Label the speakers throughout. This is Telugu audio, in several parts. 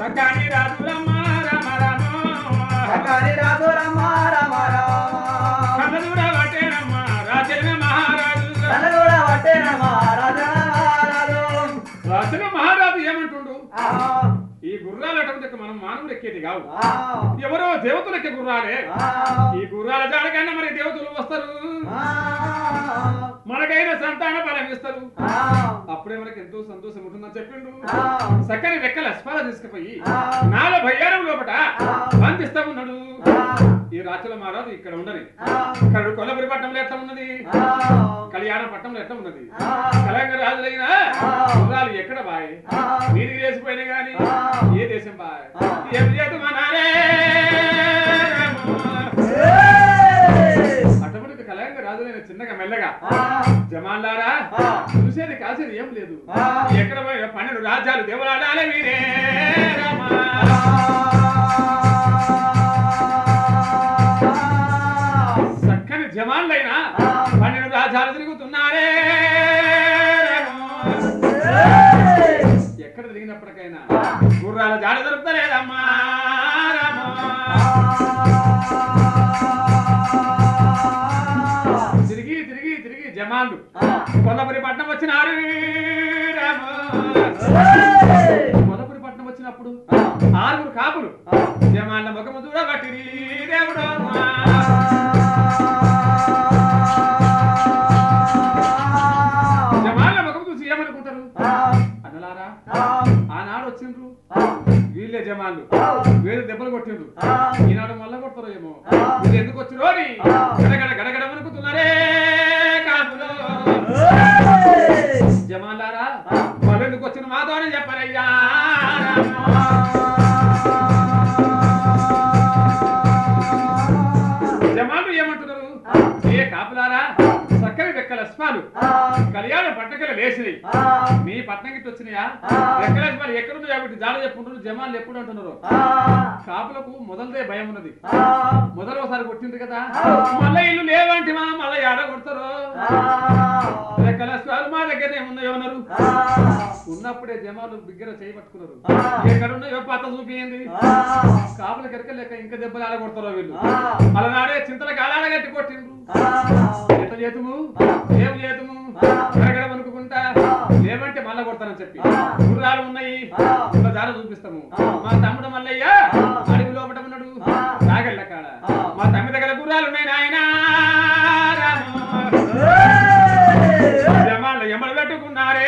Speaker 1: సకాని రాజులమ్మ రామ రామ
Speaker 2: సకాని రాజులమ్మ రామ రామ
Speaker 1: కన్నదూర వటేనమ్మ రాజన మహారాజు
Speaker 2: కన్నగూడ వట్టేనమ్మ రాజా మహారాజు
Speaker 1: రాజన మహారాజు ఏమంటుండు
Speaker 2: ఆ
Speaker 1: ఈ గుర్రాలు అటువంటి మనం మానవులు ఎక్కేది కావు
Speaker 2: ఆ
Speaker 1: ఎవరో దేవతలు ఎక్కే గుర్రాలే
Speaker 2: ఆ
Speaker 1: ఈ గుర్రాల జాడకన్నా మరి దేవతలు వస్తారు
Speaker 2: ఆ
Speaker 1: మనకైన సంతాన బలం ఇస్తారు
Speaker 2: ఆ
Speaker 1: అప్పుడే మనకి ఎంతో సంతోషం ఉంటుందని చెప్పిండు
Speaker 2: ఆ
Speaker 1: చక్కని రెక్కల అస్పాల తీసుకుపోయి
Speaker 2: ఆ
Speaker 1: నాల భయ్యారం లోపట
Speaker 2: ఆ.
Speaker 1: బంధిస్తా ఉన్నాడు
Speaker 2: ఆ
Speaker 1: ఈ రాచుల మహారాజు ఇక్కడ ఉండని
Speaker 2: ఆ
Speaker 1: ఇక్కడ కొల్లపురి పట్టణంలో ఎట్లా ఉన్నది
Speaker 2: ఆ
Speaker 1: కళ్యాణ పట్టణంలో ఎట్లా ఉన్నది
Speaker 2: ఆ
Speaker 1: కలంగ రాజులైన
Speaker 2: ఆ.
Speaker 1: గుర్రాలు ఎక్కడ బాయ్
Speaker 2: ఆ
Speaker 1: నీటికి వేసిపోయినా గాని
Speaker 2: ఆ.
Speaker 1: ఏ దేశం బాయ్
Speaker 2: ఆ.
Speaker 1: ఏం చేతు మనారే
Speaker 2: ఏయ్!
Speaker 1: అటువంటి కలంగ రాజులైన చిన్నగా మెల్లగా
Speaker 2: ఆ
Speaker 1: జమాన్లారా
Speaker 2: ఆ.
Speaker 1: చూసేది కాసేది ఏం లేదు
Speaker 2: ఆ.
Speaker 1: ఎక్కడ పోయిన పన్నెండు రాజ్యాలు దేవరాడాలే వీరే రామా. చక్కని జమాన్లైనా పన్నెండు రాజ్యాలు తిరుగుతున్నారే రామా. ఎక్కడ తిరిగినప్పటికైనా గుర్రాల జాడ దొరుకుతలేదమ్మా రామా. తిరిగి తిరిగి తిరిగి జమాన్లు కొల్లపురి పట్నం వచ్చినారు రామా. కొల్లపురి పట్నం వచ్చినప్పుడు ఆరుగురు కాపులు జమాన్ల ముఖము చూడబట్టి దేవుడు జమాన్ల ముఖము చూసి ఏమనుకుంటారు అన్నలారా ఆనాడు వచ్చిండ్రు వీళ్ళే జమాన్లు వీళ్ళు దెబ్బలు కొట్టిండ్రు ఈనాడు మళ్ళా కొడతారో ఏమో వీళ్ళు ఎందుకు వచ్చిరో అని గడగడ గడగడ వణుకుతున్నారే కాపులు జమాన్లారా వాళ్ళు ఎందుకు వచ్చిన మాతోనే చెప్పారయ్యా జమాన్లు ఏమంటున్నారు ఏ కాపులారా చక్కని రెక్కల స్పాలు కళ్యాణ పట్టకలు లేచినాయి మీ పట్నం గిట్ట వచ్చినాయా రెక్కల స్పాలు ఎక్కడుందో కాబట్టి జాడ చెప్పుకుంటున్నారు జమాన్లు ఎప్పుడు అంటున్నారు కాపులకు మొదలదే భయం ఉన్నది మొదలు ఒకసారి కొట్టింది కదా మళ్ళీ ఇల్లు లేవంటి మా మళ్ళీ ఏడ కొడతారు రెక్కల స్పాలు మా దగ్గరనే ఉన్నాయో అన్నారు ఉన్నప్పుడే జమాలు బిగ్గర చేయబట్టుకున్నారు ఎక్కడున్నాయో పత్త చూపించింది కాపుల కెరక లెక్క ఇంకా దెబ్బలు ఆడ కొడతారో వీళ్ళు అలనాడే చింతల కాలాడ గట్టి కొట్టిండ్రు ఎంత చేతుము ఏం చేతుము గడగడ వణుకుకుంటా లేవంటే మళ్ళా కొడతానని చెప్పి గుర్రాలు ఉన్నాయి ఇంకా దారి చూపిస్తాము మా తమ్ముడు మల్లయ్య అడవి లోపట ఉన్నాడు నాగళ్ళ కాడ మా తమ్మి దగ్గర గుర్రాలు ఉన్నాయి నాయనా జమాళ్ళు ఎమ్మలు పెట్టుకున్నారే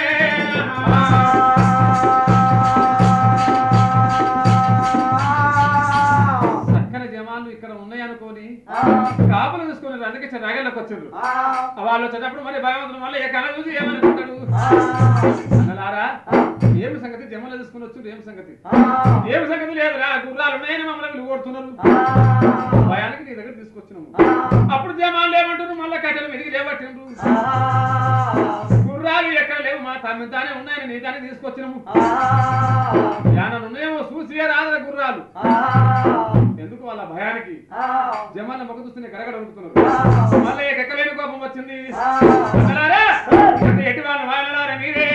Speaker 1: చక్కని జమాలు ఇక్కడ ఉన్నాయి అనుకోని కాపులు తీసుకుని అందుకే రాగళ్ళకి వచ్చారు వాళ్ళు వచ్చేటప్పుడు మళ్ళీ భగవంతుడు మళ్ళీ ఏ కళ చూసి ఏమనుకుంటాడు అన్నలారా ఏమి సంగతి జమలు తీసుకుని వచ్చి ఏమి సంగతి ఏమి సంగతి లేదురా గుర్రాలు ఉన్నాయని మమ్మల్ని వీళ్ళు కొడుతున్నారు భయానికి నీ దగ్గర తీసుకొచ్చినాము అప్పుడు జమాలు ఏమంటారు మళ్ళీ కట్టెలు మెదిగి లేవట్టిండ్రు గుర్రాలు ఎక్కడ లేవు మా తమ్మి తానే ఉన్నాయని నీ దాన్ని తీసుకొచ్చినాము యానలు ఉన్నాయేమో చూసి రాదా గుర్రాలు ఎందుకు వాళ్ళ భయానికి జమాల మొక్క చూస్తూనే గడగడ ఉడుకుతున్నారు మళ్ళీ ఎక్కలేని కోపం వచ్చింది అన్నలారా, ఎంత ఎట్టి వాళ్ళ వాళ్ళలారా మీరే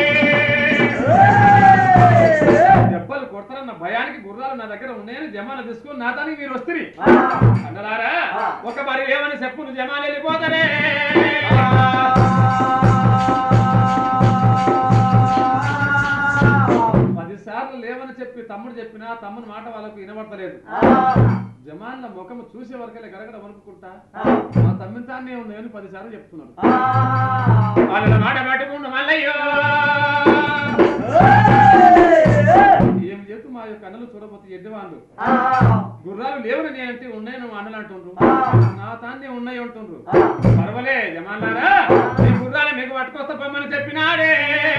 Speaker 1: దెబ్బలు కొడతారన్న భయానికి గుర్రాలు నా దగ్గర ఉన్నాయని జమాల తీసుకొని నా తానికి మీరు వస్తుంది అన్నలారా ఒక మరి ఏమని చెప్పు నువ్వు జమాలు వెళ్ళిపోతారే పది సార్లు లేవని చెప్పి తమ్ముడు చెప్పినా తమ్ముని మాట వాళ్ళకు వినబడతలేదు జమాన్ల ముఖము చూసే వరకలే గడగడ వణుకుంటా మా తమ్మిని తానే ఉన్నాయని పది సార్లు చెప్తున్నాడు వాళ్ళ మాట పట్టుకుండు మల్లయ్యో ఏం చేస్తూ మా యొక్క అన్నలు చూడబోతే ఎడ్డివాళ్ళు గుర్రాలు లేవని నేను అంటే ఉన్నాయి నువ్వు అన్నలు అంటుండ్రు నా తానే ఉన్నాయి అంటుండ్రు పర్వాలే జమాన్లారా ఈ గుర్రాలు మీకు పట్టుకొస్తా పొమ్మని చెప్పినాడే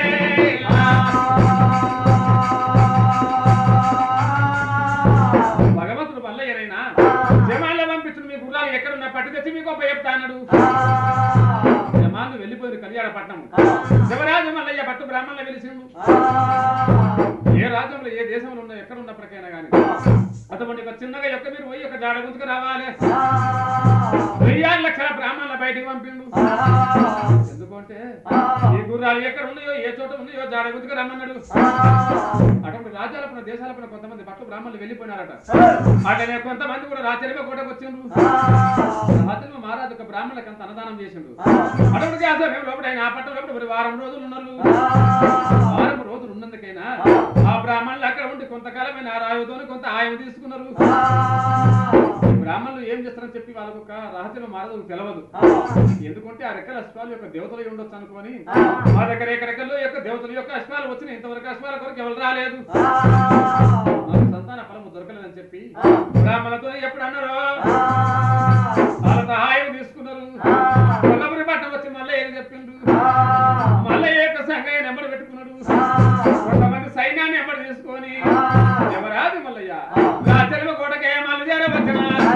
Speaker 1: భగవంతుడు మల్లయ్యనైనా జమాన్లో పంపించిన మీ గుర్రాలు ఎక్కడున్నా పట్టు తెచ్చి మీకు గొప్ప చెప్తా అన్నాడు జమాన్లు వెళ్ళిపోయారు కళ్యాణపట్నం శివరాజు మల్లయ్య పట్టు బ్రాహ్మణులు వెలిసిండు ఏ రాజ్యంలో ఏ దేశంలో ఉన్నా ఎక్కడ ఉన్నప్పటికైనా కానీ అటువంటి ఒక చిన్నగా యొక్క మీరు పోయి ఒక జాడ గుంతుకు రావాలి వెయ్యారు లక్షల బ్రాహ్మణుల బయటికి పంపిండు ఎందుకో అంటే ఈ గుర్రాలు ఎక్కడ ఉన్నాయో ఏ చోట ఉన్నాయో జాడ గుర్తుకు రమ్మన్నాడు అటువంటి రాజ్యాలపైన దేశాలపైన కొంతమంది పట్టు బ్రాహ్మణులు వెళ్ళిపోయినారట అట్లనే కొంతమంది కూడా రాచరిమ కోటకు వచ్చిండ్రు రాచరిమ మహారాజు ఒక బ్రాహ్మణులకు అంత అన్నదానం చేసిండు అటువంటి మేము లోపల ఆయన ఆ పట్టణం లోపల మరి వారం రోజులు ఉన్నారు వారం రోజులు ఉన్నందుకైనా ఆ బ్రాహ్మణులు అక్కడ ఉండి కొంతకాలమైన ఆ రాయుతో కొంత ఆయం తీసుకున్నారు ఈ బ్రాహ్మణులు ఏం చేస్తారని చెప్పి వాళ్ళకు ఒక రహస్యం మహారాజుకు తెలవదు ఎందుకంటే ఆ రెక్కల అశ్వాలు యొక్క దేవతలు అయి ఉండొచ్చు అనుకొని మా దగ్గర ఎక్కడెక్కడో యొక్క దేవతల యొక్క అశ్వాలు వచ్చినాయి ఇంతవరకు అశ్వాల కొరకు ఎవరు రాలేదు మాకు సంతాన ఫలము దొరకలేదని చెప్పి బ్రాహ్మణులతో ఎప్పుడు అన్నారు వాళ్ళ సహాయం తీసుకున్నారు కొల్లపురి పట్టణం వచ్చి మళ్ళీ ఏం చెప్పిండు మళ్ళీ యొక్క సంఘయ్య నెంబర్ పెట్టుకున్నాడు కొంతమంది సైన్యాన్ని ఎంబడి తీసుకొని ఎవరాది మల్లయ్య రాచరిమ కోటకే మళ్ళీ చేరవచ్చిన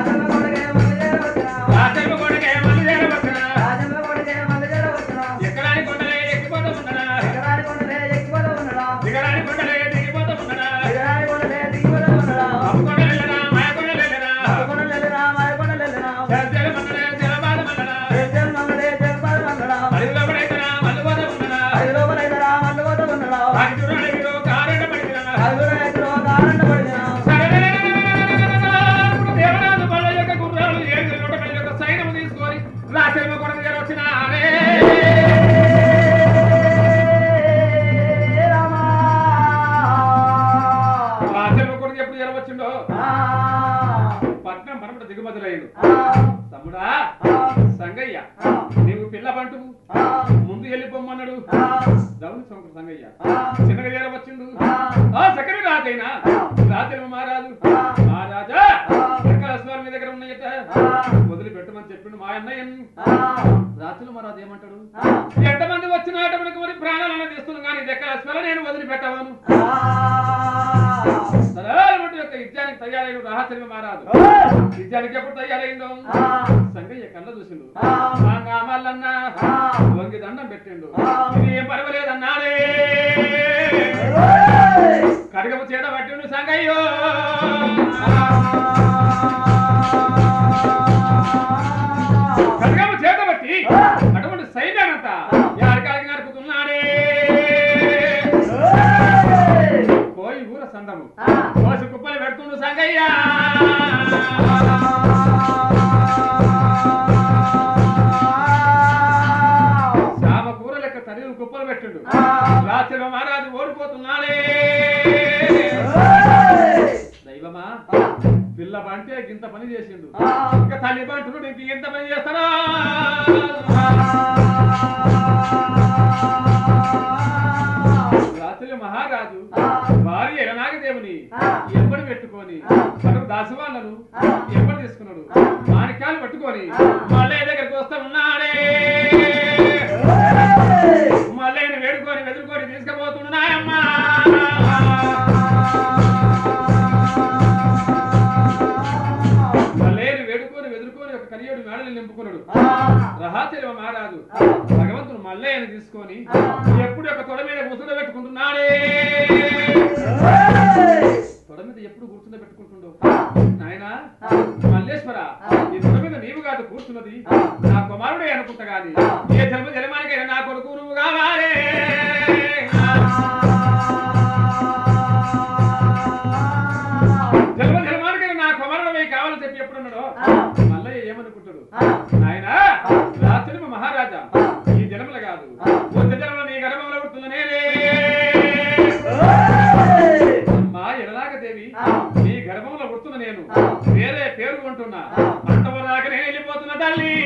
Speaker 1: రాచరిమ కోటకే మళ్ళీ చేరవచ్చిన ఎక్కడాని కొండలే ఎక్కిపోతూ ఉండనా దిగడాని కొండలే దిగిపోతూ ఉండనా అప్పు కొండలెల్లనా మాయ కొండలెల్లనా చర్చలు మండలే జలబాధ మండలా అడుగులో పడైతనా మళ్ళీ పోతూ ఉండనా వాకి చూడండి మీరు కారెండ పడినా దేవరాజు బల యొక్క గుర్రాలు ఏడు నూట పది యొక్క సైన్యము తీసుకొని రాచరిమ కొడక గారు వచ్చిన రాచరిమ కొడుకు ఎప్పుడు జరవచ్చిండో పట్నం పరమట దిగుమతులయ్యాడు తమ్ముడా సంగయ్య నీవు పిల్ల పంటు ముందు వెళ్ళిపోమ్మన్నాడు దౌని సంకర సంగయ్య చిన్నగా చేరవచ్చిండు ఆ సకరి రాజైనా రాజరిమ మహారాజు మహారాజా ఎక్కడ అశ్వాలు మీ దగ్గర ఉన్నాయట వదిలిపెట్టమని చెప్పిండు మా అన్నయ్య రాజులు మహారాజు ఏమంటాడు ఎంతమంది వచ్చినాట మనకు మరి ప్రాణాలను తీస్తున్నాం కానీ ఇది ఎక్కడ అశ్వాల నేను వదిలిపెట్టవను సరళమంటు యొక్క యుద్ధానికి తయారైన రాహచరిమ మహారాజు యుద్ధానికి ఎప్పుడు తయారైందో సంగయ్య కళ్ళ చూసిండు మా నామాలన్నా వంగి దండం పెట్టిండు ఇది ఏం పర్వాలేదన్నాడే కడగము చేత పట్టిండు సంగయ్యో కడగము చేత పట్టి అటువంటి సైన్యానంతా యాడికాడికి నరుకుతున్నాడే పోయి ఊర సందము కోసి కుప్పలు పెడుతుండు సంగయ్య శామ కూర లెక్క తరిగి కుప్పలు పెట్టిండు రాత్రి మహారాజు ఓడిపోతున్నాడే దైవమా పిల్ల బంటే గింత పని చేసిండు ఇంకా తల్లి బంటుడు ఇంక ఎంత పని చేస్తాడా రాత్రి మహారాజు భార్య ఎలనాగదేవుని ఎంబడి పెట్టుకొని అటు దాసవాళ్ళను ఎంబడి తీసుకున్నాడు మాణిక్యాలు పట్టుకొని మళ్ళీ దగ్గరికి వస్తా ఉన్నాడే మళ్ళీ వేడుకొని వెతురుకొని తీసుకుపోతున్నాయమ్మా మళ్ళీ వేడుకొని వెదురుకొని ఒక కనియోడు మేడలు నింపుకున్నాడు రహాచర్య మహారాజు భగవంతుడు మల్లయ్యను తీసుకొని ఎప్పుడు ఒక తొడ మీద ముసుడ పెట్టుకుంటున్నాడే తొడ మీద ఎప్పుడు కూర్చుండ పెట్టుకుంటుండో నాయనా మల్లేశ్వర ఈ తొడ మీద నీవు కాదు కూర్చున్నది నా కుమారుడే అనుకుంటా గాని ఏ జన్మ జన్మానికైనా నా కొడుకు నువ్వు కావాలి జన్మ జన్మానికైనా నా కుమారుడు కావాలని చెప్పి ఎప్పుడు ఉన్నాడో మల్లయ్య ఏమనుకుంటాడు నాయన రాత్రి మహారాజా ఈ జన్మలు కాదు వచ్చే జన్మలో నీ గర్భంలో పుడుతుంది నేనే అమ్మా ఎలాగదేవి నీ గర్భంలో పుడుతున్న నేను వేరే పేరు కొంటున్నా అంతవరదాకా నేను వెళ్ళిపోతున్నా తల్లి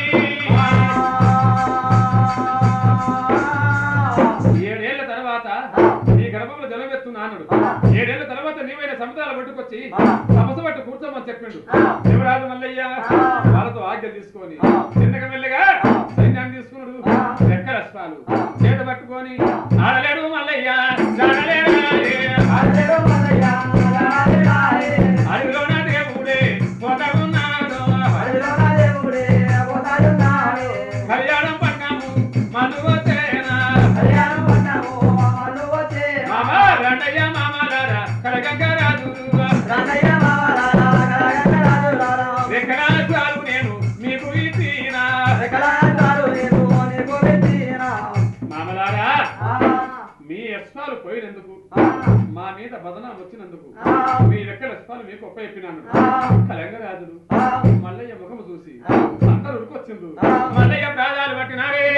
Speaker 1: ఏడేళ్ల తర్వాత నీ గర్భంలో జలమెత్తున్నాను ఏడేళ్ల తర్వాత నీవైన సముద్రాలు పట్టుకొచ్చి సమస్య పట్టు కూర్చోమని చెప్పిండు శివరాజు మల్లయ్య వాళ్ళతో ఆజ్ఞ తీసుకొని చిన్నగా మెల్లగా సైన్యాన్ని తీసుకున్నాడు ఎక్కడ అశ్వాలు చేత పట్టుకొని ఆడలేడు మల్లయ్య జాడలేడు అడవిలోన దేవుడే పోతగున్నాడు కళ్యాణం పట్టాము మనువతేనా మామ రండయ్య మామలారా కడగంగరాజు ఎక్కడ చాలు నేను మీకు ఇచ్చినా మా మీద బదనాం వచ్చినందుకు మీ రెక్కల స్పాలు మీకు ఒప్ప చెప్పినాను కలంగరాజులు మల్లయ్య ముఖము చూసి అందరూ ఉరికొచ్చిండు మల్లయ్య ప్రాణాలు పట్టినారే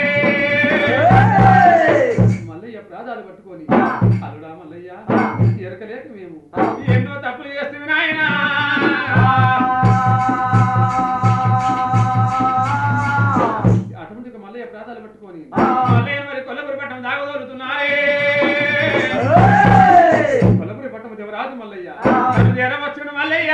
Speaker 1: మల్లయ్య ప్రాణాలు పట్టుకొని అల్లుడా మల్లయ్య ఎరకలేక మేము ఎన్నో తప్పులు చేస్తుంది నాయనా అటువంటి మల్లయ్య ప్రాణాలు పట్టుకొని మల్లయ్య మరి కొల్లపురి పట్టం దాగదోలుతున్నారే కొల్లపురి పట్టం దేవరాజు మల్లయ్య నన్ను చేరవచ్చును మల్లయ్య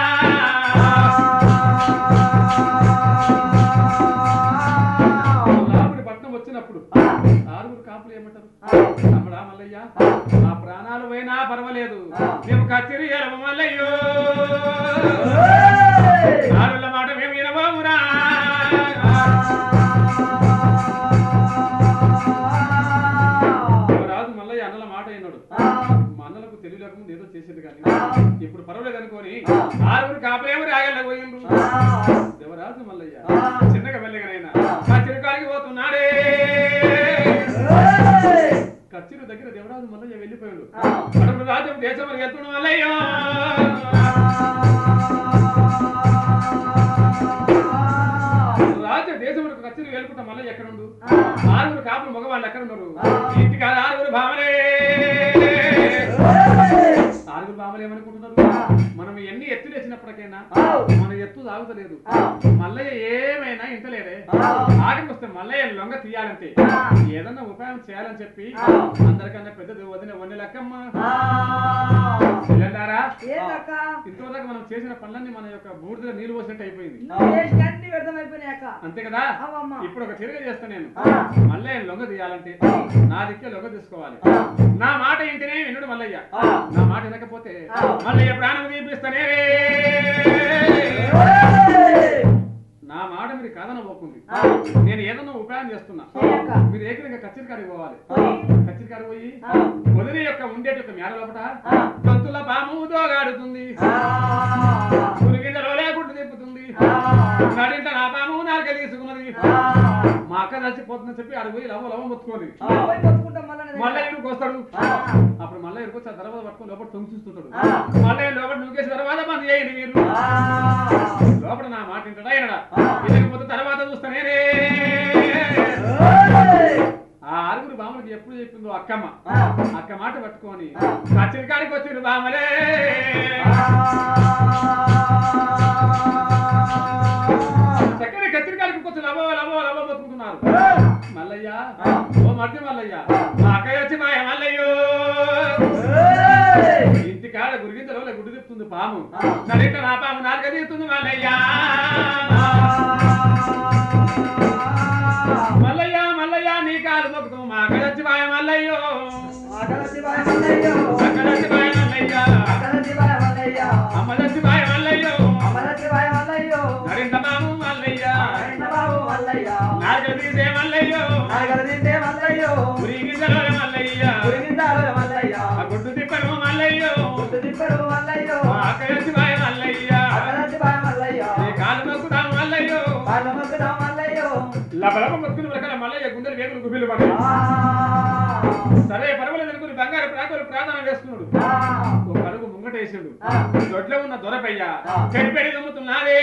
Speaker 1: కొల్లాపురి పట్నం వచ్చినప్పుడు ఆరుగురు కాపులు ఏమంటారు తమ్ముడా మల్లయ్య మా ప్రాణాలు పోయినా పర్వాలేదు మేము కచ్చిరి ఎలవ మల్లయ్యో ఆరుల మాట మేము వినబోమురా రాజు మల్లయ్య అన్నల మాట అయినాడు మా అన్నలకు తెలియలేకుండా ఏదో చేసేది కానీ ఇప్పుడు పర్వాలేదు అనుకోని ఆరుగురు కాపులేమో రాగల పోయిండ్రు దేవరాజు మల్లయ్య చిన్నగా వెళ్ళగనైనా కచ్చిరికాడికి పోతున్నాడే కచ్చిరు దగ్గర దేవరాజు మల్లయ్య వెళ్ళిపోయాడు అడుగు రాజ్యం దేశం వెళ్తున్న మల్లయ్యో రాజ్య దేశం కచ్చిరి వెళ్ళుకుంటా మల్లయ్య ఎక్కడ ఉండు ఆరుగురు కాపులు మగవాళ్ళు ఎక్కడ ఉన్నారు ఇంటికి ఆరుగురు భావనే ఆరుగురు భావలు ఏమనుకుంటున్నారు మనం ఎన్ని ఎత్తులు వేసినప్పటికైనా మన ఎత్తు తాగుతలేదు మల్లయ్య ఏమైనా ఇంతలేదే ఆడికి వస్తే మల్లయ్య లొంగ తీయాలంటే ఏదన్నా ఉపాయం చేయాలని చెప్పి అందరికన్నా పెద్దది వదిన వన్నె లెక్కమ్మ వెళ్ళారా
Speaker 3: ఏంటక్క
Speaker 1: ఇంతవరకు మనం చేసిన పనులన్నీ మన యొక్క బూడిదలో నీళ్లు పోసినట్టు అయిపోయింది
Speaker 3: నువ్వు చేసిన అన్ని వ్యర్థమైపోయినాయక్క
Speaker 1: అంతే కదా
Speaker 3: అవమ్మ
Speaker 1: ఇప్పుడు ఒక తిరగ చేస్తా నేను
Speaker 3: ఆ.
Speaker 1: మల్లయ్య లొంగ తీయాలంటే నా దిక్కే లొంగ తీసుకోవాలి నా మాట ఇంటనే వినుడు మల్లయ్య నా మాట వినకపోతే మల్లయ్య ప్రాణం తీపిస్తానే నా మాట మీరు కాదనబోకుంది నేను ఏదన్నా ఉపాయం చేస్తున్నా
Speaker 3: చేయక్క.
Speaker 1: మీరు ఏకైనా కచ్చిరికాడికి పోవాలి
Speaker 3: పోయి.
Speaker 1: కచ్చిరికాడికి పోయి
Speaker 3: ఆ.
Speaker 1: వదిన యొక్క ఉండేటి యొక్క మేడ లోపట
Speaker 3: ఆ.
Speaker 1: దొంతుల పాము దోగాడుతుంది పులిగింజలో లేకుండా తిప్పుతుంది నడింట నా పాము నాకు తీసుకున్నది మా అక్క చచ్చిపోతుందని చెప్పి అడుగు పోయి లవ లవ మొత్తుకోని
Speaker 3: పోయి మొత్తుకుంటాం మళ్ళా నేను.
Speaker 1: మళ్ళీ ఇక్కడికి వస్తాడు
Speaker 3: ఆ.
Speaker 1: అప్పుడు మళ్ళీ ఇక్కడికి వచ్చి ఆ తర్వాత పట్టుకొని లోపల తొంగి చూస్తుంటాడు
Speaker 3: ఆ.
Speaker 1: మళ్ళీ లోపల నువ్వేసి తర్వాత బంద్ చేయండి మీరు
Speaker 3: ఆ.
Speaker 1: లోపల నా మాట వింటడా వినడా వినకపోతే తర్వాత చూస్తానే ఆ ఆరుగురు బామ్మలకి ఎప్పుడు చెప్పిందో అక్కమ్మ అక్క మాట పట్టుకొని కచ్చిరి కాడికి వచ్చిండు బామలే చక్కని కచ్చిరి కాడికి వచ్చి లబో లబో లబో బతుకుతున్నారు మల్లయ్య ఓ మధ్య మల్లయ్య మా అక్కయ్య వచ్చి మా మల్లయ్యో ఇంటి కాడ గురిగింతలో గుడ్డు తిప్పుతుంది పాము నడిట నా పాము నాలుగ తీస్తుంది మల్లయ్య మల్లయ్య మల్లయ్య నీ కాలు మొక్కుతాం మా అక్క వచ్చి మాయ మల్లయ్యో అక్క వచ్చి మాయ మల్లయ్య అమ్మ వచ్చి మాయ మల్లయ్యో నడింత పాము మల్లయ్య నాలుగ తీసే మల్లయ్యో గురిగింతలో మల్లయ్య ఆ గుడ్డు తిప్పను మల్లయ్యో మా అక్క వచ్చి మాయ మల్లయ్య నీ కాలు మొక్కుతాం మల్లయ్యో లబలబ మొక్కులు ప్రకారం మల్లయ్య గుండెలు వేగులు గుబిలు పడ్డాయి సరే పర్వాలేదు అనుకుని బంగారు ప్రాకులు ప్రార్థన వేస్తున్నాడు ఒక అడుగు ముంగటేసాడు దొడ్లో ఉన్న దొరపయ్య చెడిపెడి నమ్ముతున్నాడే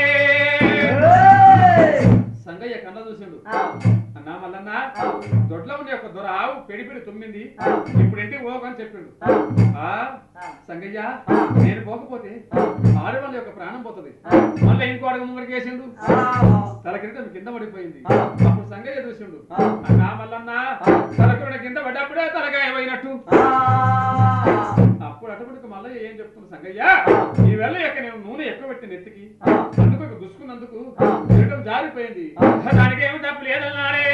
Speaker 1: సంగయ్య కన్న చూసాడు అన్నా మల్లన్న దొడ్లో ఉన్న ఒక దొర ఆవు పెడి పెడి తుమ్మింది ఇప్పుడు ఇంటికి పోకని చెప్పిండు ఆ సంగయ్య నేను పోకపోతే ఆడవాళ్ళ యొక్క ప్రాణం పోతుంది మళ్ళీ ఇంకో అడుగు ముంగడికి వేసిండు తల కిరీటం కింద పడిపోయింది అప్పుడు సంగయ్య చూసిండు అన్నా మల్లన్న తలకుడ కింద పడ్డప్పుడే తలకాయ పోయినట్టు అప్పుడు అటువంటి మళ్ళీ ఏం చెప్తున్నా సంగయ్య ఈ వెళ్ళ యొక్క నేను నూనె ఎక్కువ పెట్టి నెత్తికి అందుకు ఇక గుసుకున్నందుకు కిరీటం జారిపోయింది దానికి ఏమి తప్పు లేదన్నాడే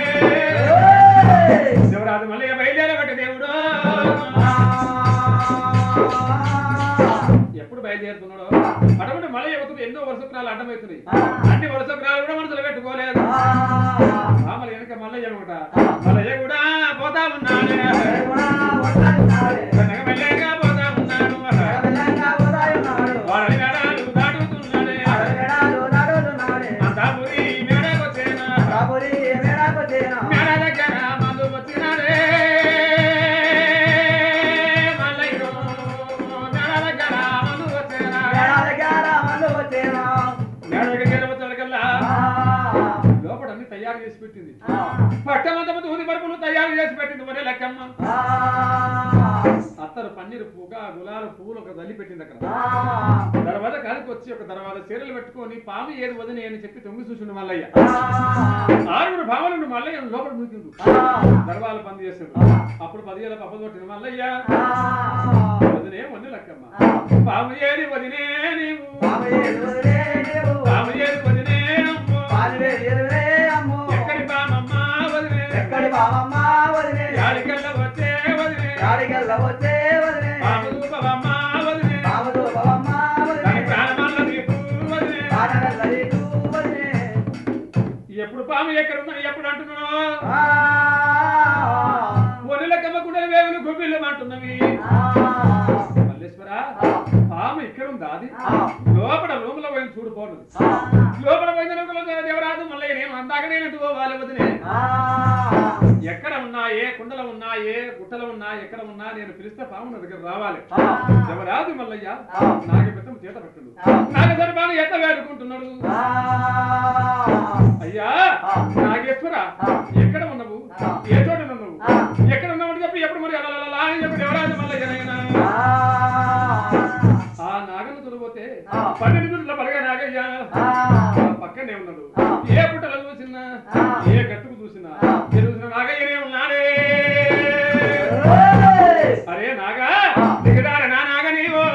Speaker 1: శివరాజు మళ్ళీ బయలుదేరబట్టి దేవుడు ఎప్పుడు బయలుదేరుతున్నాడో అటువంటి మళ్ళీ యువతకు ఎన్నో వరుసక్రాలు అడ్డమవుతున్నాయి అన్ని వరుసక్రాలు కూడా మనసులో పెట్టుకోలేదు మామలు వెనక మల్లయ్య ఒకట మల్లయ్య కూడా పోతా ఉన్నాడు వెనక మెల్లగా పోతా ఉన్నాడు వాడని మేడాలు దాటుతున్నాడు అంతా పురి మేడకొచ్చేనా మేడ దగ్గర మందు వచ్చినాడే తంజీరు పూక గులాల పువ్వులు ఒక తల్లి పెట్టింది అక్కడ
Speaker 2: ఆ
Speaker 1: దర్వాజ కాడికి వచ్చి ఒక దర్వాజ చీరలు పెట్టుకొని పాము ఏది వదిన అని చెప్పి తొంగి చూసిండు మల్లయ్య ఆరుగురు భావనుడు మల్లయ్య లోపల మునికిండు దర్వాలు బంద్ చేసిండు అప్పుడు పదివేల పప్పలు కొట్టిన మల్లయ్య వదినే వదిన లక్కమ్మ పాము ఏది వదినే నీవు పాము ఏది వదినే అమ్మో ఎక్కడి పామమ్మ వదినే
Speaker 2: ఎక్కడి బావమ్మ వదిలే
Speaker 1: యాడికల్లా వచ్చే వదినే
Speaker 2: యాడికెళ్ళ వచ్చే వదిలే
Speaker 1: పాము రూపమమ్మ వదినే
Speaker 2: బావదు బావమ్మ
Speaker 1: దాని
Speaker 2: వదిలే
Speaker 1: ప్రాణమల్ల నీకు వదినే
Speaker 2: ఆడగల్ల నీకు వదిలే
Speaker 1: ఎప్పుడు పాము ఎక్కడున్నా ఎప్పుడు అంటున్నావు
Speaker 2: ఆ
Speaker 1: ఒడిల కమ్మకుండా వేవులు గుబ్బిళ్ళు అంటున్నవి
Speaker 2: ఆ
Speaker 1: మల్లేశ్వర పాము ఇక్కడ ఉందా అది
Speaker 2: ఆ
Speaker 1: లోపల రూములో పోయి చూడిపోను
Speaker 2: ఆ
Speaker 1: లోపల పోయిన లోపల దేవరాజు మళ్ళీ నేను అందాక నేను పోవాలి వదిలే
Speaker 2: ఆ
Speaker 1: ఎక్కడ ఉన్నా ఏ కుండలో ఉన్నా ఏ గుట్టలో ఉన్నా ఎక్కడ ఉన్నా నేను పిలిస్తే పాము నా దగ్గర రావాలి
Speaker 2: ఆ
Speaker 1: దేవరాజు మల్లయ్య
Speaker 2: ఆ.
Speaker 1: నాగ పెద్దము చేత పెట్టడు
Speaker 2: ఆ.
Speaker 1: నాగేశ్వర పాము ఎంత వేడుకుంటున్నాడు
Speaker 2: ఆ
Speaker 1: అయ్యా
Speaker 2: ఆ.
Speaker 1: నాగేశ్వర
Speaker 2: ఆ.
Speaker 1: ఎక్కడ ఉన్నావు
Speaker 2: ఆ.
Speaker 1: ఏ చోట ఉన్నావు
Speaker 2: ఆ.
Speaker 1: ఎక్కడ ఉన్నావు అని చెప్పి ఎప్పుడు మరి అలా అలా అని చెప్పి దేవరాజు మల్లయ్య నాయనా. ఆ నాగను తొలబోతే
Speaker 2: ఆ.
Speaker 1: పన్నెండు గుడ్ల పడగా నాగయ్య
Speaker 2: ఆ
Speaker 1: ఆ పక్కనే ఉన్నాడు
Speaker 2: ఆ.
Speaker 1: ఏ పుట్టలు చూసినా
Speaker 2: ఆ.
Speaker 1: ఏ గట్టుకు చూసినా
Speaker 2: ఆ.
Speaker 1: ఏ చూసినా నాగయ్యనే ఉన్నాడే
Speaker 2: ఏయ్!
Speaker 1: అరే నాగా
Speaker 2: ఆ.
Speaker 1: దిగదార నా నాగ నీవో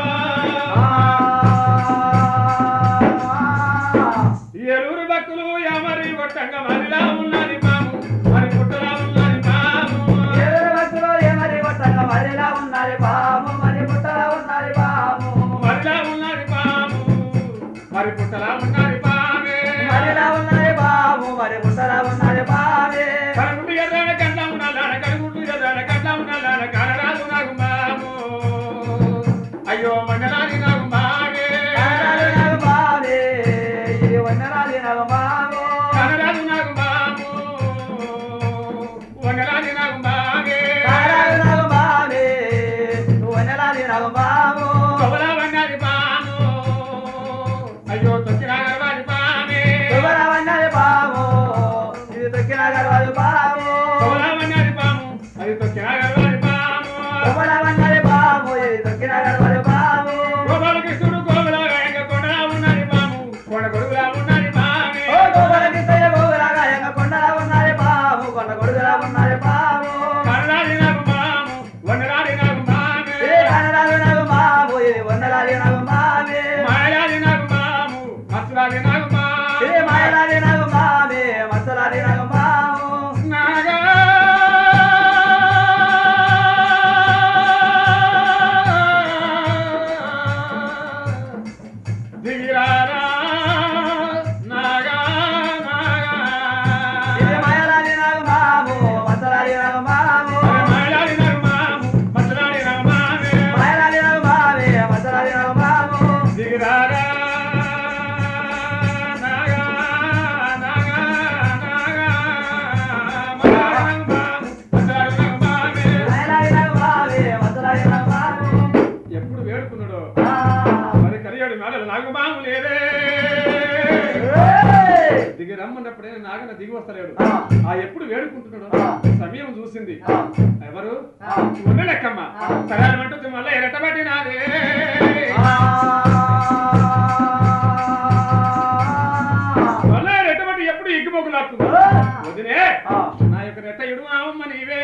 Speaker 1: ఏలూరు భక్తులు ఎవరి కొట్టంగా మరిలా ఉన్నది పాము మరి పుట్టలా ఉన్నది పాము
Speaker 2: ఎవరి భక్తులు ఎవరి కొట్టంగా మరిలా ఉన్నది పాము, మరి పుట్టలా ఉన్నది పాము.
Speaker 1: మరిలా ఉన్నది పాము మరి పుట్టలా ఉన్నది పామే
Speaker 2: మరిలా ఉన్నది పాము, మరి పుట్టలా ఉన్నది పామే.
Speaker 1: కనుగుడ్డు ఎర్రన కండ్ల ఉన్నాలాడ కనుగుడ్డు ఎర్రన కండ్ల ఉన్నాలాడ కనరాదు నాకు మాము అయ్యో మంగళాని నాకు మామే
Speaker 2: కనరాలు నాకు పామే, ఇది వందనాలు నాకు పాము.
Speaker 1: కనరాదు నాకు మాము వంగళాని నాకు మామే
Speaker 2: కనరాలు నాకు పామే, వందనాలు నాకు పాము.
Speaker 1: కొవలా వన్నది పాము అయ్యో తొక్కిన గర్వాది పామే
Speaker 2: ఎవరా ఉన్నది పాము, ఇది తొక్కిన గర్వాలు పాము.
Speaker 1: కొవలా వన్నది పాము అది తొక్కిన గర్వాది పాము
Speaker 2: ఎవరా ఉన్నది పాము, ఇది తొక్కిన గర్వాలు పాము.
Speaker 1: గోపాలకృష్ణుడు గోగులా వేగ కొండలా ఉన్నది పాము కొండ గొడుగులా ఉన్నది పామే
Speaker 2: ఓ గోగులకి సయ్య గోగులాగా ఎంగ కొండలా ఉన్నది పాము, కొండ గొడుగులా ఉన్నది పాము.
Speaker 1: కనరాది నాకు మాము వందరాది నాకు మామే
Speaker 2: ఏ కనరాలు నాకు పాము, ఇది వందలాది నాకు పామే.
Speaker 1: మాయాది నాకు మాము మత్సరాది నాకు
Speaker 2: ఏ
Speaker 1: మాము
Speaker 2: మాయలాది నాకు పామే, మత్సలాది నాకు పాము.
Speaker 1: నాగా దిగిరారా నాగా నాగా
Speaker 2: ఇది మాయలాది నాకు పాము, మత్సలాది నాకు పాము.
Speaker 1: మాయాది నాకు మాము మత్సరాది నాకు మామే
Speaker 2: మాయలాది నాకు పామే, మత్సలాది నాకు పాము.
Speaker 1: దిగిరారా నాగా నాగా నాగా మాయాది నాకు మాము మత్సరాది నాకు మామే
Speaker 2: మాయలాది నాకు పామే, మత్సలాది నాకు పాము.
Speaker 1: ఎప్పుడు వేడుకున్నాడో
Speaker 2: ఆ.
Speaker 1: మరి కలియాడు మేడలు నాకు మాము లేదే
Speaker 2: ఏయ్!
Speaker 1: దిగి రమ్మన్నప్పుడే నాగన దిగి వస్తలేడు
Speaker 2: ఆ.
Speaker 1: ఆ ఎప్పుడు వేడుకుంటున్నాడు
Speaker 2: ఆ.
Speaker 1: సమయం చూసింది
Speaker 2: ఆ.
Speaker 1: ఎవరు
Speaker 2: ఆ.
Speaker 1: ఉండలేకమ్మ
Speaker 2: ఆ.
Speaker 1: సరే అంటుంది మళ్ళీ ఎరటబట్టి నాదే
Speaker 2: ఆ.
Speaker 1: మళ్ళీ రెట్టబట్టి ఎప్పుడు ఎగ్గిపోకు లాక్కుతుంది
Speaker 2: ఆ.
Speaker 1: వదినే
Speaker 2: ఆ.
Speaker 1: నా యొక్క రెట్ట ఇడు అమ్మ నీవే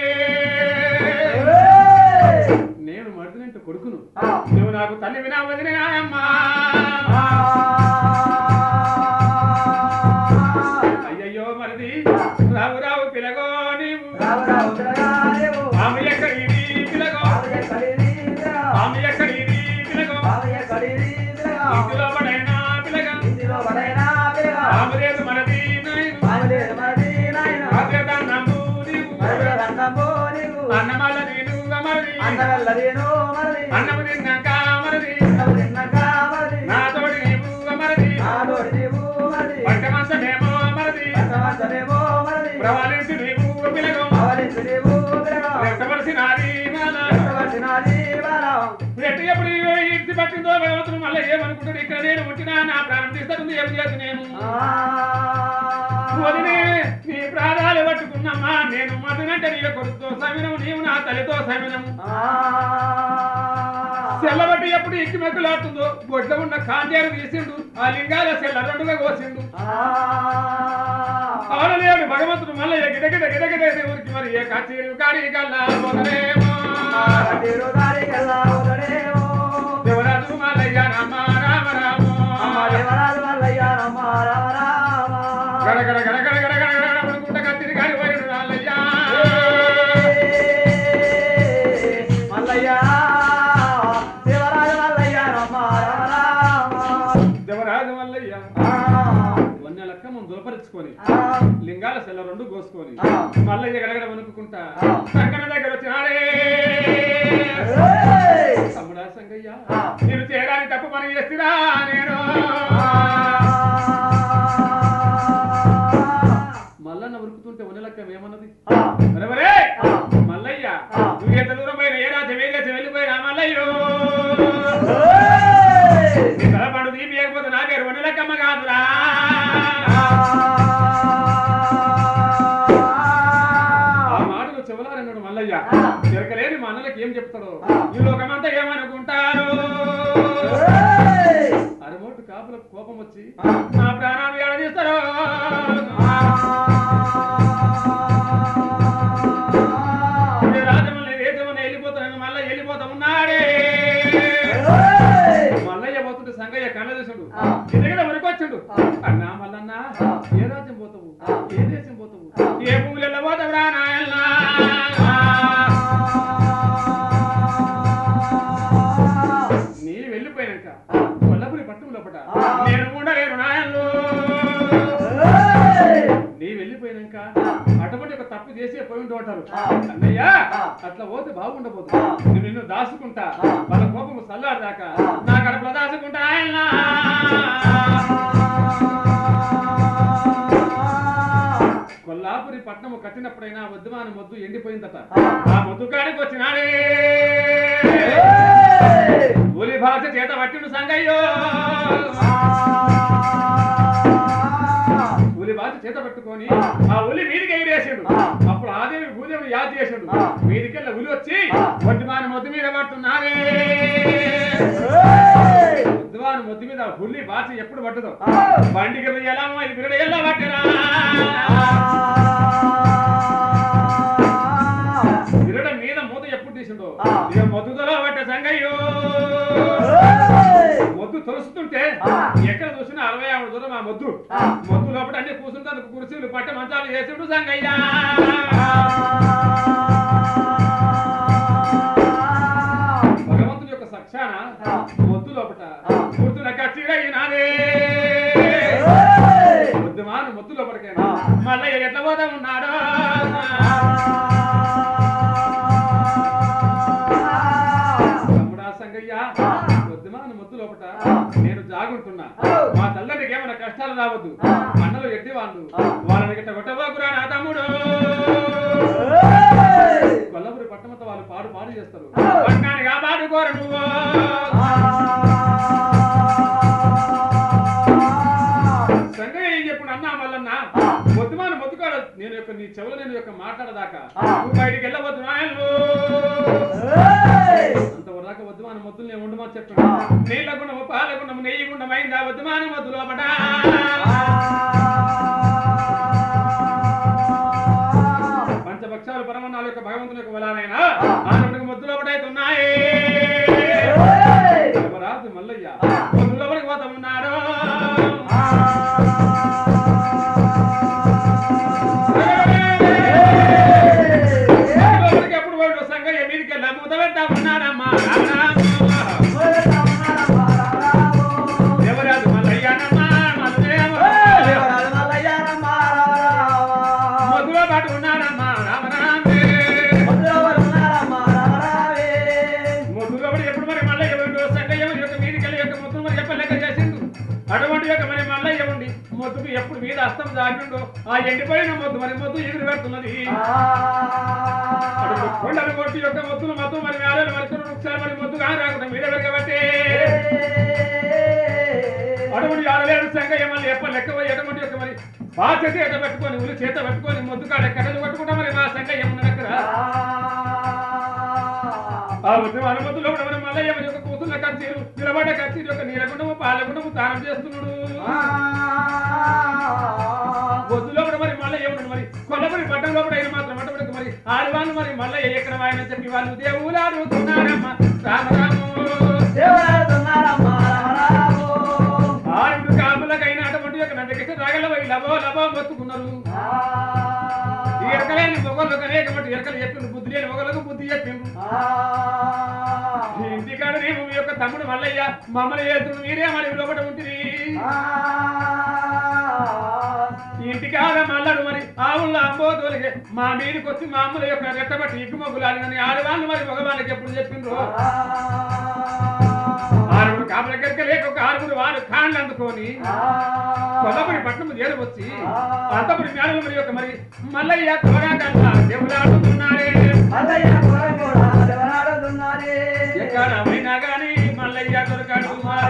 Speaker 2: ఏయ్!
Speaker 1: నేను మర్దినంటే కొడుకును
Speaker 2: ఆ.
Speaker 1: నువ్వు నాకు తల్లి వినా వదినే నాయమ్మా
Speaker 2: ఆ.
Speaker 1: అయ్యయ్యో మరిది రావు రావు పిలగో నీవు
Speaker 2: రావు రావు తిరగాలేవు.
Speaker 1: ఆమె ఎక్కడిది పిలగో
Speaker 2: బావయ్య కడిరీదిరా.
Speaker 1: ఆమె ఎక్కడిది పిలగో
Speaker 2: బావయ్య కడిరీదిరా.
Speaker 1: ఇంటిలో పడైనా పిలగ
Speaker 2: ఇంటిలో పడైనా తిరగా.
Speaker 1: ఆమె లేదు మనది నాయను
Speaker 2: బావలేదు మనది నాయనా.
Speaker 1: అన్నము నీవు
Speaker 2: మరొక దండము నీకు.
Speaker 1: అన్నమల్ల నేను మరిది
Speaker 2: అన్నవెల్లదేను మరది.
Speaker 1: అన్నము తిన్నాక మరిది
Speaker 2: అన్నము తిన్నాక మరది.
Speaker 1: నాతోటి నీవు మరిది
Speaker 2: నాతోటి నీవు మరది.
Speaker 1: పట్టమంచమేమో మరిది
Speaker 2: పట్టమంచమేమో మరది.
Speaker 1: ప్రవలించి నీవు పిలగో
Speaker 2: అవలించు నీవు తిరగా.
Speaker 1: రెట్టవలసి నాది మాల
Speaker 2: పెట్టవలసినది బలం.
Speaker 1: రెట్ట ఎప్పుడు ఇంటి పట్టిందో భగవంతుడు మళ్ళీ ఏమనుకుంటాడు ఇక్కడ నేను ఉంచినా నా ప్రాణం తీస్తాడు ఏం చేసి నేను
Speaker 2: ఆ.
Speaker 1: వదినే నీ ప్రాణాలు పట్టుకున్నమ్మా నేను మధునంటే నీ కొడుకుతో సమినం నీవు నా తల్లితో సమినం
Speaker 2: ఆ.
Speaker 1: ఎప్పుడు ఎక్కి మెక్కులాడుతుందో బొడ్లో ఉన్న కాంజేరు తీసిండు ఆ లింగాల సెల్ల రెండుగా కోసిండు ఆడలేడు భగవంతుడు మళ్ళీ గిడగిడ గిడగిడ ఊరికి మరి ఏ కచేరి కాడి కల్లా పోతలేమో. దేవరాజు మల్లయ్య రామ రామ రామ గడ గడ గడ గడ గడ గడ గడ అనుకుంటా కత్తిరి కాడి పోయిడు రాల్లయ్య దేవరాజు మల్లయ్య వన్య లక్కము దూపరుచుకొని లింగాల సెల్ల రెండు కోసుకొని మల్లయ్య గడగడ వణుకుంటా సంకన దగ్గర వచ్చినాడే తమ్ముడా సంగయ్య నేను చేయడానికి తప్పు పని చేస్తున్నా నేను మల్లన్న ఉరుకుతుంటే వనలక్కం ఏమన్నది ఎవరే మల్లయ్య నువ్వు ఎంత దూరం పోయిన ఏ రాజ్యం ఏ దేశం వెళ్ళిపోయినా మల్లయ్యో నీ తలపండు తీపియకపోతే నా పేరు వనలక్కమ్మ కాదురా ఆ మాటలు చెవలారన్నాడు మల్లయ్య జరగలేని మా అన్నలకి ఏం చెప్తాడు ఈ లోకమంతా ఏమనుకుంటారు అరమోటు కాపులకు కోపం వచ్చి నా ప్రాణాలు ఏడదీస్తారు ఏ రాజమల్లి దేశమని వెళ్ళిపోతానని మళ్ళీ వెళ్ళిపోతా ఉన్నాడే మల్లయ్య పోతుంటే సంగయ్య కళ్ళ చూసుడు ఎదురుగా వరకొచ్చుడు అన్నా మల్లన్న ఏ రాజ్యం పోతావు ఏ దేశం పోతావు ఏ భూములలో పోతావు రా నాయన్నా నీ వెళ్ళిపోయాక కొల్లపురి పట్టం లోపట నేను ఉండలేను నాయన్లు నీ వెళ్ళిపోయినాక అటువంటి ఒక తప్పు చేసి పోయి ఉంటారు అన్నయ్య అట్లా పోతే బాగుండబోదు నేను నిన్ను దాచుకుంటా వాళ్ళ కోపము చల్లారదాకా నా కడపలో దాచుకుంటా ఆయన కొల్లాపురి పట్నము కట్టినప్పుడైనా వద్దుమాని మొద్దు ఎండిపోయిందట ఆ మొద్దు కాడికి వచ్చినాడే ఉలి భాష చేత పట్టిండు సంగయ్యో ఉలి భాష చేత పట్టుకొని ఆ ఉలి మీదికి ఎగిరేసాడు అప్పుడు ఆదేవి భూదేవుడు యాద చేసాడు మీదికెళ్ళ ఉలి వచ్చి వద్దుమాని మొద్దు మీద పడుతున్నారే వద్దుమాని మొద్దు మీద హుల్లి భాష ఎప్పుడు పట్టదు బండికి ఎలా ఇది బిరడ ఎలా పట్టరా బిరడ మీద మూత ఎప్పుడు తీసిండో ఇక మొద్దుతో పట్టే సంగయ్యో మొద్దు తొలుస్తుంటే ఎక్కడ చూసినా అరవై ఆవిడ దూరం ఆ మొద్దు మొద్దు లోపల అన్ని కూర్చుంటే కుర్చీలు పట్ట మంచాలు చేసిండు సంగయ్య భగవంతుని యొక్క సక్షాన మొద్దు లోపట కూర్చున్న కచ్చిరయ్యినాదే మొద్దు మాను మొద్దు లోపలికైనా మళ్ళీ ఎట్లా పోతా ఉన్నాడో తమ్ముడా సంగయ్య వద్దుమాన ముద్దు లోపట నేను జాగుంటున్నా మా తల్లికి ఏమైనా కష్టాలు రావద్దు అన్నలు ఎడ్డి వాళ్ళు వాళ్ళని గిట్ట కొట్టబోకురా నా తమ్ముడు కొల్లపురి పట్టమంతా వాళ్ళు పాడు పాడు చేస్తారు పట్నానికి ఆ పాడుకోరు నువ్వు సంగయ్య ఏం చెప్పు అన్నా మల్లన్న వద్దుమాన మొద్దుకాడ నేను యొక్క నీ చెవులు నేను యొక్క మాట్లాడదాకా నువ్వు బయటికి వెళ్ళవద్దు నాయన్లు అంత వరదాకా వద్దు మన మొద్దులు నేను ఉండమని చెప్పాడు నీళ్ళ గుణము పాల గుణము నెయ్యి గుండమైందా వద్దు మాన మొద్దు లోపట పంచభక్షాలు పరమన్నాలు యొక్క భగవంతుని యొక్క బలానైనా ఆ రెండు మొద్దు లోపట అయితే ఉన్నాయి రాజు మల్లయ్య మొద్దు లోపలికి పోతా ఉన్నాడు లోపలికి ఎప్పుడు పోయాడు సంగయ్య మీదికి వెళ్ళా ముద్ద పెట్టా ఉన్నాడమ్మా దేవరాజు మల్లయ్యనమ్మా మల్లయ్యమ్మ మధుర పాటు ఉన్నాడమ్మా రామరామే మధురబడి ఎప్పుడు మరి మల్లయ్య ఉండు సంగయ్య యొక్క మీదికెళ్ళి యొక్క మొత్తం మరి ఎప్ప లెక్క చేసిండు అటువంటి యొక్క మరి మల్లయ్య ఉండి మొద్దుకు ఎప్పుడు మీద అస్తం దాటిండు ఆ ఎండిపోయిన మొద్దు మరి మొద్దు ఎగురు పెడుతున్నది అటు కొండలు కొట్టి యొక్క మొత్తులు మొత్తం మరి మేడలు మరుసలు వృక్షాలు మరి మొద్దు కానీ రాకుండా మీద పెరగబట్టే అటువంటి ఆడలేడు సంగయ్య మళ్ళీ ఎప్ప లెక్క పోయి ఎటువంటి యొక్క మరి బాధ్య చేత పెట్టుకొని ఉలి చేత పెట్టుకొని మొద్దు కాడ కట్టలు పట్టుకుంటా మరి మా సంగయ్య ఉన్న దగ్గర ఆ ఉద్యమ అనుమతుల్లో కూడా మరి మల్లయ్య మరి యొక్క కూతుళ్ళ కచ్చీరు నిలబడ్డ కచ్చీరు యొక్క నీలగుండము పాలగుండము దానం చేస్తున్నాడు బొద్దులో కూడా మరి మల్లయ్య ఉన్నాడు మరి కొల్లపురి పట్టణంలో కూడా ఆయన మాత్రం అటువంటి మరి ఆడవాళ్ళు మరి మల్లయ్య ఎక్కడ ఆయన చెప్పి వాళ్ళు దేవులు అడుగుతున్నారమ్మ రామరాము ఆరుగురు కాపులకైనా అటువంటి యొక్క నందకిష్ట రాగల పోయి లబో లబో మొత్తుకున్నారు ఈ ఎరకలేని మొగళ్ళకు అనేకమంది ఎరకలు చెప్పిండ్రు బుద్ధి లేని మొగలకు బుద్ధి చెప్పిండ్రు ఈ ఇంటికాడ నేను మీ యొక్క తమ్ముడు మల్లయ్య మమ్మల్ని చేతుడు మీరే మరి లోపల ఉంటుంది ఈ ఇంటికాడ మల్లడు మరి ఆవుల అంబోతులకి మా మీదకి వచ్చి మా అమ్మల యొక్క రెట్టబట్టి ఇగ్గు మొగ్గులు ఆడినని ఆడవాళ్ళు మరి మగవాళ్ళకి ఎప్పుడు చెప్పిండ్రు ఆరుగురు కాపుల దగ్గరికి లేక ఒక ఆరుగురు వారు కాళ్ళు అందుకొని కొల్లపురి పట్టణం చేరు వచ్చి అంతపురి మేడలు మరి యొక్క మరి మల్లయ్య త్వరగా కన్నా దేవుడు ఆడుతున్నారే ఎక్కడ పోయినా గాని మల్లయ్య దొరకాడు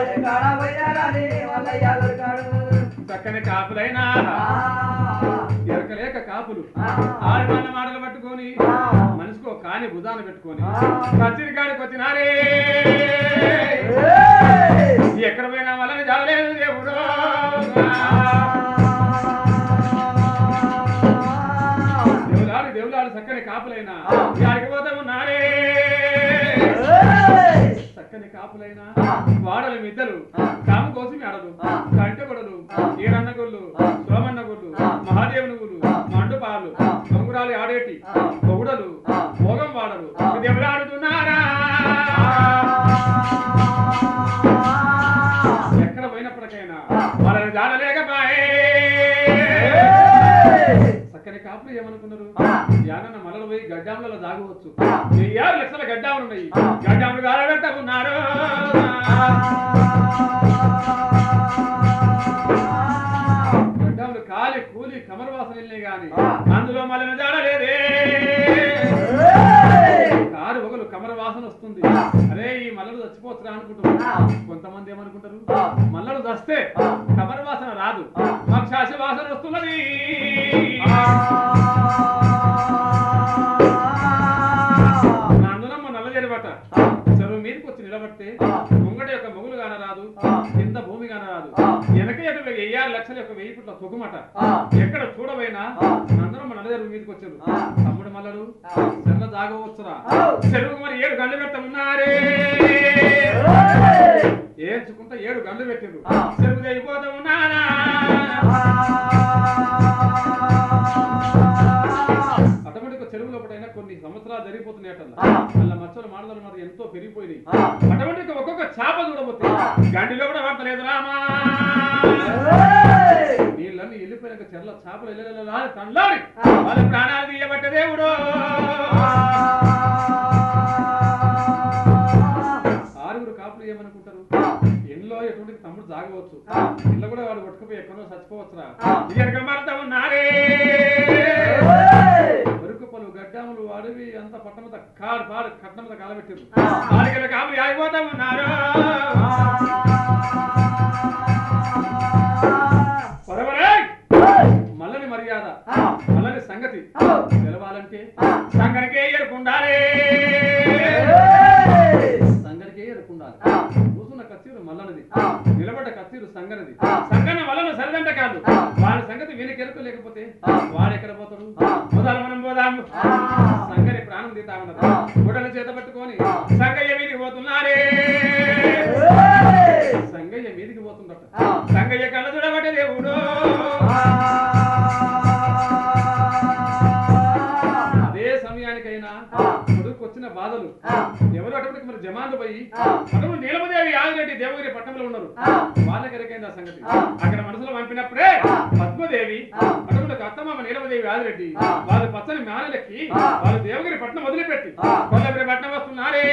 Speaker 1: చక్కని కాపులైనా ఎరకలేక కాపులు ఆడవాళ్ళ మాటలు పట్టుకొని మనిషికో కాని భుజాన పెట్టుకొని కచ్చిరి కాడికి వచ్చినారే ఎక్కడ పోయినా వల్ల జాగలేదు దేవుడు దేవులాడు దేవులాడు చక్కని కాపులైనా యాడికి పోతా ఉన్నారే చక్కని కాపులైనా వాడలు మిద్దలు కాము కోసం ఆడలు కంటగొడలు ఈరన్న గుళ్ళు సోమన్న గుళ్ళు మహాదేవుని గుళ్ళు మండుపాలు కొంగురాలు ఆడేటి పొగుడలు భోగం వాడలు దేవులాడుతున్నారా ఎక్కడ పోయినప్పటికైనా వాళ్ళని జాడలేకపాయే చక్కని కాపులు ఏమనుకున్నారు యానన్న మలలు పోయి గడ్డాములలో దాగవచ్చు వెయ్యారు లక్షల గడ్డాములు ఉన్నాయి గడ్డాములు గాలబెట్టకున్నారు గడ్డాములు కాలి కూలి కమర వాసన వెళ్ళినాయి గాని అందులో మళ్ళీ జాడలేదే కారు ఒకరు కమర వాసన వస్తుంది అరే ఈ మల్లడు చచ్చిపోతురా అనుకుంటున్నారు కొంతమంది ఏమనుకుంటారు మల్లడు చస్తే కమర వాసన రాదు మాకు శాస వాసన వస్తున్నది నా అందునమ్మ నల్ల జరిబట్ట చెరువు మీదకి వచ్చి నిలబడితే ముంగట యొక్క మొగులు గాన రాదు కింద భూమి గాన రాదు వెనక ఎటు వెయ్యారు లక్షల యొక్క వెయ్యి పుట్ల తొగుమట ఎక్కడ చూడబోయినా అందరం నల్ల చెరువు మీదకి వచ్చారు తమ్ముడు మల్లడు చెల్ల జాగవచ్చురా చెరువు మరి ఏడు గంటలు పెట్టమున్నారే ఏడ్చుకుంటా ఏడు గంటలు పెట్టిండ్రు చెరువు అయిపోతా ఉన్నారా అటువంటి చెరువులో ఒకటైనా కొన్ని సంవత్సరాలు జరిగిపోతున్నాయట అలా మచ్చలు మాడదలు మరి ఎంతో పెరిగిపోయినాయి అటువంటి ఒక ఒక్కొక్క చేప చూడబోతే గండిలో కూడా పడతలేదు రామా నీళ్ళన్నీ వెళ్ళిపోయినాక చెర్ల చేపలు వెళ్ళలా తండ్లాడి వాళ్ళ ప్రాణాలు తీయబట్ట దేవుడు ఆరుగురు కాపులు ఏమనుకుంటారు ఇంట్లో ఎటువంటి తమ్ముడు జాగవచ్చు ఇళ్ళ కూడా వాడు కొట్టుకుపోయి ఎక్కడో చచ్చిపోవచ్చురా ఎక్కడ మారుతా ఉన్నారే వరకు పలు గడ్డాములు అడవి అంత పట్టణంత కాడు పాడు కట్నంత కాలబెట్టారు ఆడికెళ్ళ కాపులు ఆగిపోతా ఉన్నారు పరవరే మల్లని మర్యాద మల్లని సంగతి తెలవాలంటే సంగనికే ఎరుకుండాలి సంగనికే ఎరుకుండాలి కూసున్న కత్తిరు మల్లనిది నిలబడ్డ కత్తిరు సంగనిది సంగన వలన సరిదంట కాదు వాడి సంగతి వీనికి ఎరుకు లేకపోతే వాడు ఎక్కడ పోతాడు మొదలు మనం పోదాం సంగని ప్రాణం తీతామన్నది గుడ్డల చేత పట్టుకొని సంగయ్య మీదికి పోతున్నారే సంగయ్య మీదికి పోతుండట సంగయ్య కళ్ళ చూడబట్టే దేవుడు అదే సమయానికైనా కొడుకు వచ్చిన బాధలు ఎవరు అటువంటి మరి జమాన్లు పోయి అటువంటి నీలమదేవి యాదరెడ్డి దేవగిరి పట్టణంలో ఉన్నారు వాళ్ళకి ఎరకైంది ఆ సంగతి అక్కడ మనసులో పంపినప్పుడే పద్మదేవి అటువంటి ఒక అత్తమామ నీలమదేవి యాదరెడ్డి వాళ్ళు పచ్చని మేనలెక్కి వాళ్ళు దేవగిరి పట్టణం వదిలిపెట్టి కొల్లగిరి పట్టణం వస్తున్నారే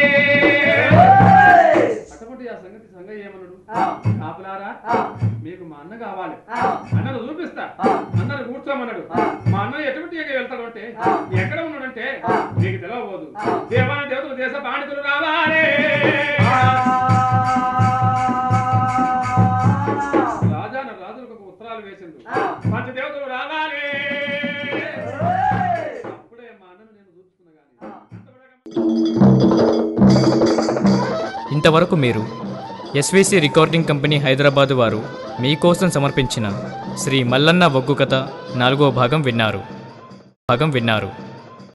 Speaker 1: అటువంటి ఆ సంగతి సంగయ్య ఏమన్నాడు కాపులారా మీకు మా అన్న కావాలి అన్నను చూపిస్తా అన్నను కూర్చోమన్నాడు మా అన్న ఎటువంటి వెళ్తాడు అంటే ఎక్కడ ఉన్నాడంటే మీకు తెలియబోదు దేవాన దేవతలు దేశ పాండితులు రావాలి రాజాన రాజులకు ఒక ఉత్తరాలు వేసిండు పంచదేవతలు రావాలి అప్పుడే మా అన్నను నేను చూసుకున్నా కానీ
Speaker 4: ఇంతవరకు మీరు ఎస్విసి రికార్డింగ్ కంపెనీ హైదరాబాదు వారు మీకోసం సమర్పించిన శ్రీ మల్లన్న ఒగ్గు కథ నాలుగో భాగం విన్నారు భాగం విన్నారు